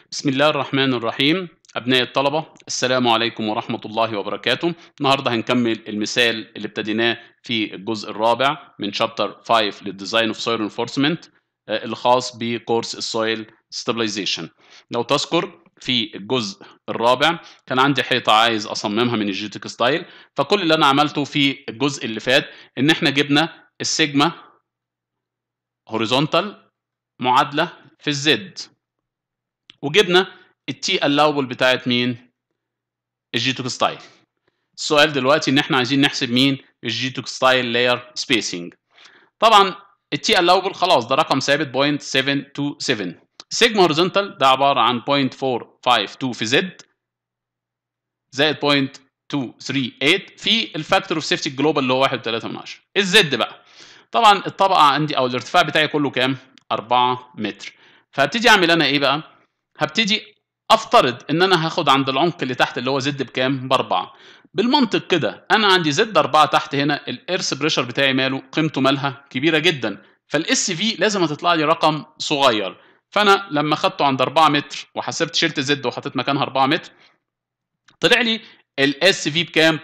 بسم الله الرحمن الرحيم أبناء الطلبة السلام عليكم ورحمة الله وبركاته النهاردة هنكمل المثال اللي ابتديناه في الجزء الرابع من شابتر 5 للديزاين اوف سويل انفورسمنت الخاص بكورس السويل ستابلايزيشن لو تذكر في الجزء الرابع كان عندي حيطة عايز أصممها من الجيتك ستايل فكل اللي أنا عملته في الجزء اللي فات إن إحنا جبنا السيجما هوريزونتال معادلة في الزد وجبنا التي الاوبل بتاعت مين الجيتوك ستايل السؤال دلوقتي ان احنا عايزين نحسب مين الجيتوك ستايل لاير سبيسنج طبعا التي الاوبل خلاص ده رقم ثابت 0.727 سيجما هوريزونتال ده عباره عن 0.452 في زد زائد 0.238 في الفاكتور اوف سيفتي جلوبال اللي هو 1.3 من 10 الزد بقى طبعا الطبقه عندي او الارتفاع بتاعي كله كام 4 متر فهبتدي اعمل انا ايه بقى هبتدي افترض ان انا هاخد عند العمق اللي تحت اللي هو زد بكام باربعة بالمنطق كده انا عندي زد أربعة تحت هنا الارث بريشر بتاعي ماله قيمته مالها كبيره جدا فالاس في لازم هتطلع لي رقم صغير فانا لما خدته عند 4 متر وحسبت شلت زد وحطيت مكانها 4 متر طلع لي الاس في بكام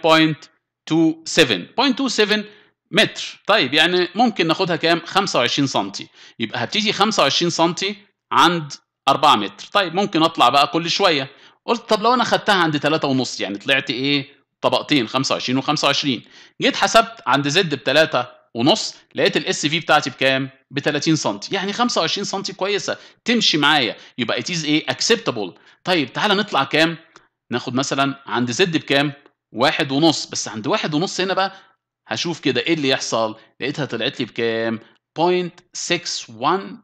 0.27 0.27 متر طيب يعني ممكن ناخدها كام 25 سم يبقى هبتدي 25 سم عند 4 متر طيب ممكن اطلع بقى كل شويه قلت طب لو انا خدتها عند 3 ونص يعني طلعت ايه طبقتين 25 و25 جيت حسبت عند زد ب 3 ونص لقيت الاس في بتاعتي بكام ب 30 سم يعني 25 سم كويسه تمشي معايا يبقى اتيز ايه اكسبتابل طيب تعالى نطلع كام ناخد مثلا عند زد بكام واحد ونص بس عند واحد ونص هنا بقى هشوف كده ايه اللي يحصل لقيتها طلعت لي بكام 0.611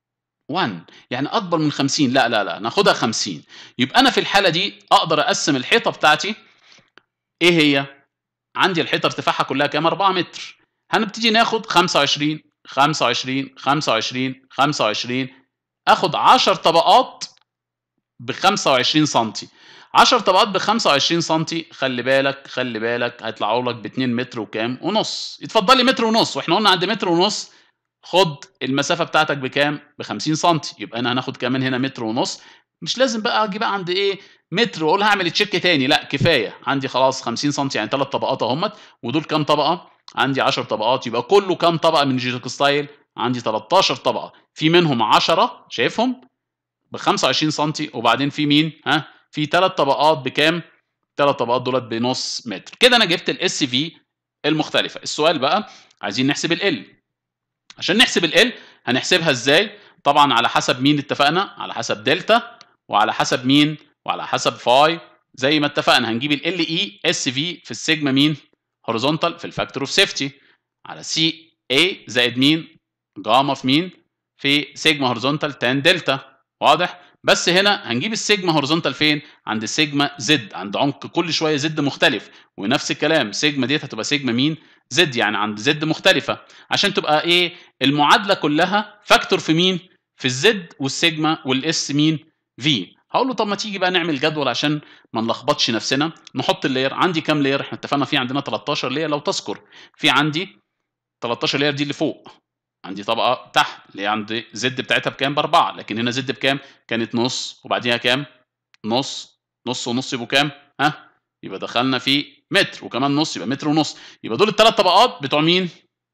يعني اكبر من 50 لا لا لا ناخدها 50 يبقى انا في الحاله دي اقدر اقسم الحيطه بتاعتي ايه هي عندي الحيطه ارتفاعها كلها كام 4 متر هنبتدي ناخد 25 25 25 25 اخد 10 طبقات ب 25 سم 10 طبقات ب 25 سم خلي بالك خلي بالك هيطلعوا لك ب 2 متر وكام ونص اتفضل لي متر ونص واحنا قلنا عند متر ونص خد المسافه بتاعتك بكام ب 50 سم يبقى انا هناخد كمان هنا متر ونص مش لازم بقى اجي بقى عند ايه متر واقول هعمل تشيك تاني لا كفايه عندي خلاص 50 سم يعني ثلاث طبقات اهمت ودول كام طبقه عندي 10 طبقات يبقى كله كام طبقه من جيتك ستايل عندي 13 طبقه في منهم 10 شايفهم ب 25 سم وبعدين في مين ها في ثلاث طبقات بكام ثلاث طبقات دولت بنص متر كده انا جبت الاس في المختلفه السؤال بقى عايزين نحسب ال عشان نحسب ال هنحسبها ازاي طبعا على حسب مين اتفقنا على حسب دلتا وعلى حسب مين وعلى حسب فاي زي ما اتفقنا هنجيب ال اي اس في في السيجما مين هوريزونتال في الفاكتور اوف سيفتي على سي اي زائد مين جاما في مين في سيجما هوريزونتال تان دلتا واضح بس هنا هنجيب السيجما هوريزونتال فين عند السيجما زد عند عمق كل شويه زد مختلف ونفس الكلام سيجما ديت هتبقى سيجما مين زد يعني عند زد مختلفه عشان تبقى ايه المعادله كلها فاكتور في مين في الزد والسيجما والاس مين في هقول له طب ما تيجي بقى نعمل جدول عشان ما نلخبطش نفسنا نحط اللاير عندي كام لاير احنا اتفقنا في عندنا 13 لاير لو تذكر في عندي 13 لاير دي اللي فوق عندي طبقه تحت اللي هي عند زد بتاعتها بكام باربعه لكن هنا زد بكام كانت نص وبعديها كام نص نص ونص يبقوا كام ها يبقى دخلنا في متر وكمان نص يبقى متر ونص يبقى دول الثلاث طبقات بتوع مين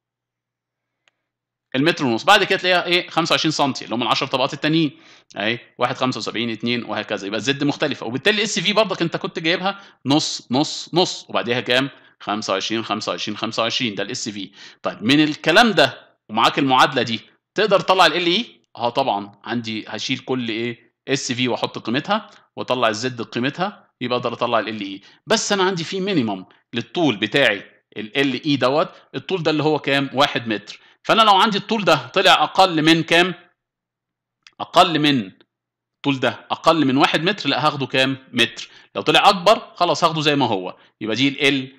المتر ونص بعد كده تلاقيها ايه 25 سم اللي هم ال 10 طبقات التانيين اهي 1 75 2 وهكذا يبقى الزد مختلفه وبالتالي الاس في برضك انت كنت جايبها نص نص نص وبعديها كام 25 25 25 ده الاس في طيب من الكلام ده ومعاك المعادله دي تقدر تطلع ال اي اه طبعا عندي هشيل كل ايه اس في واحط قيمتها واطلع الزد قيمتها يبقى اقدر اطلع ال اي بس انا عندي في مينيمم للطول بتاعي ال اي دوت الطول ده اللي هو كام 1 متر فانا لو عندي الطول ده طلع اقل من كام اقل من الطول ده اقل من 1 متر لا هاخده كام متر لو طلع اكبر خلاص هاخده زي ما هو يبقى دي ال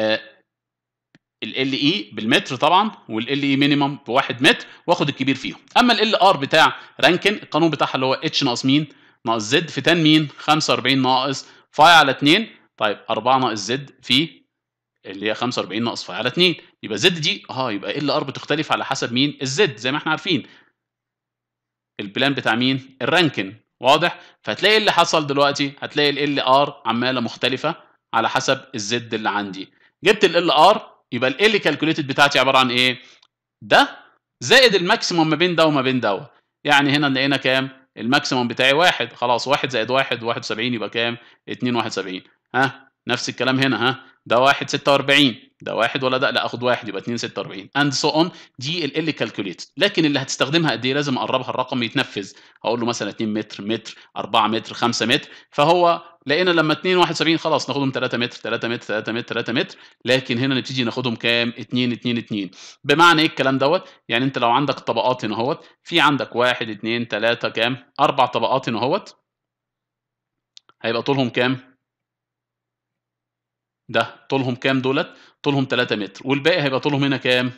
ال اي بالمتر طبعا والال اي مينيمم بواحد متر واخد الكبير فيهم اما ال ار بتاع رانكن القانون بتاعها اللي هو اتش ناقص مين ناقص زد في تان مين 45 ناقص فاي على 2 طيب 4 ناقص زد في اللي هي 45 ناقص فاي على 2 يبقى زد دي اه يبقى ال ار بتختلف على حسب مين الزد زي ما احنا عارفين البلان بتاع مين الرانكن واضح فهتلاقي اللي حصل دلوقتي هتلاقي ال ار عماله مختلفه على حسب الزد اللي عندي جبت ال ار يبقى ال كالكوليتد بتاعتي عباره عن ايه ده زائد الماكسيموم ما بين ده وما بين ده يعني هنا لقينا كام الماكسيموم بتاعي واحد خلاص واحد زائد واحد 71 يبقى كام 2 71 ها نفس الكلام هنا ها ده واحد 46 ده واحد ولا ده لا اخد واحد يبقى 2 46 اند سو اون دي ال كالكوليت لكن اللي هتستخدمها قد ايه لازم اقربها الرقم يتنفذ هقول له مثلا 2 متر متر 4 متر 5 متر فهو لقينا لما 2 71 خلاص ناخدهم 3 متر 3 متر 3 متر 3 متر لكن هنا نبتدي ناخدهم كام 2 2 2 بمعنى ايه الكلام دوت يعني انت لو عندك طبقات هنا اهوت في عندك 1 2 3 كام اربع طبقات هنا اهوت هيبقى طولهم كام ده طولهم كام دولت طولهم 3 متر والباقي هيبقى طولهم هنا كام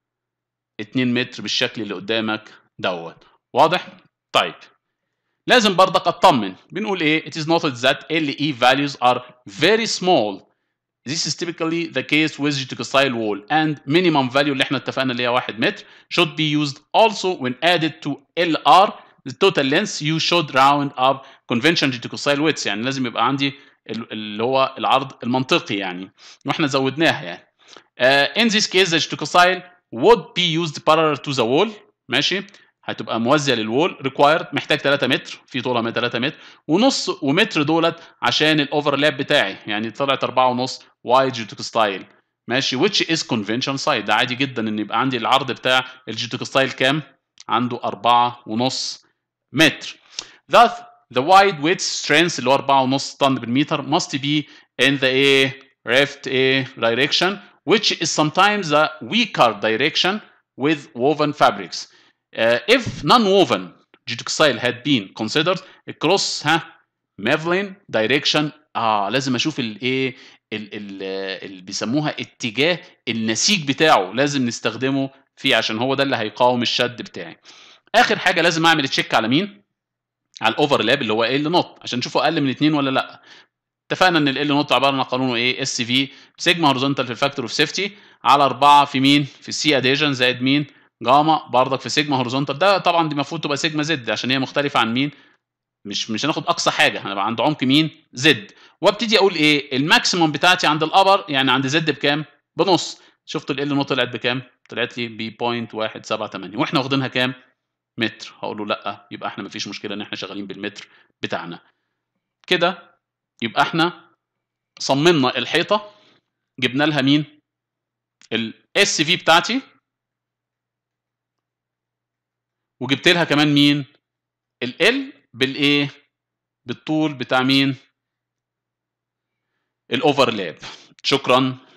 2 متر بالشكل اللي قدامك دوت واضح طيب لازم برضك اطمن بنقول ايه it is noted that LE values are very small This is typically the case with geotextile wall and minimum value اللي احنا اتفقنا اللي هي 1 متر should be used also when added to LR the total length you should round up conventional geotextile widths يعني لازم يبقى عندي اللي هو العرض المنطقي يعني واحنا زودناها يعني uh, in this case the geotextile would be used parallel to the wall ماشي هتبقى موازيه للوول ريكوايرد محتاج 3 متر في طولها من 3 متر ونص ومتر دولت عشان الاوفرلاب بتاعي يعني طلعت 4 ونص وايد جيوتكستايل ماشي which is conventional side ده عادي جدا ان يبقى عندي العرض بتاع الجيوتكستايل كام عنده 4 ونص متر thus the wide width strength اللي هو 4 ونص طن بالمتر must be in the A left A direction which is sometimes the weaker direction with woven fabrics Uh, if non-woven geotextile had been considered cross ها ميفلين direction اه لازم اشوف الايه اللي بيسموها اتجاه النسيج بتاعه لازم نستخدمه فيه عشان هو ده اللي هيقاوم الشد بتاعي اخر حاجه لازم اعمل تشيك على مين على الاوفرلاب اللي هو ال نوت عشان نشوفه اقل من 2 ولا لا اتفقنا ان ال نوت عباره عن قانونه ايه اس في سيجما هوريزونتال في الفاكتور اوف سيفتي على 4 في مين في السي اديجن زائد مين جاما بردك في سيجما هوريزونتال ده طبعا دي المفروض تبقى سيجما زد عشان هي مختلفه عن مين مش مش هناخد اقصى حاجه هنبقى عند عمق مين زد وابتدي اقول ايه الماكسيموم بتاعتي عند الابر يعني عند زد بكام بنص شفتوا ال نوت طلعت بكام طلعت لي ب 0.178 واحنا واخدينها كام متر هقول له لا يبقى احنا مفيش مشكله ان احنا شغالين بالمتر بتاعنا كده يبقى احنا صممنا الحيطه جبنا لها مين الاس في بتاعتي وجبت لها كمان مين ال بالايه بالطول بتاع مين الاوفرلاب شكرا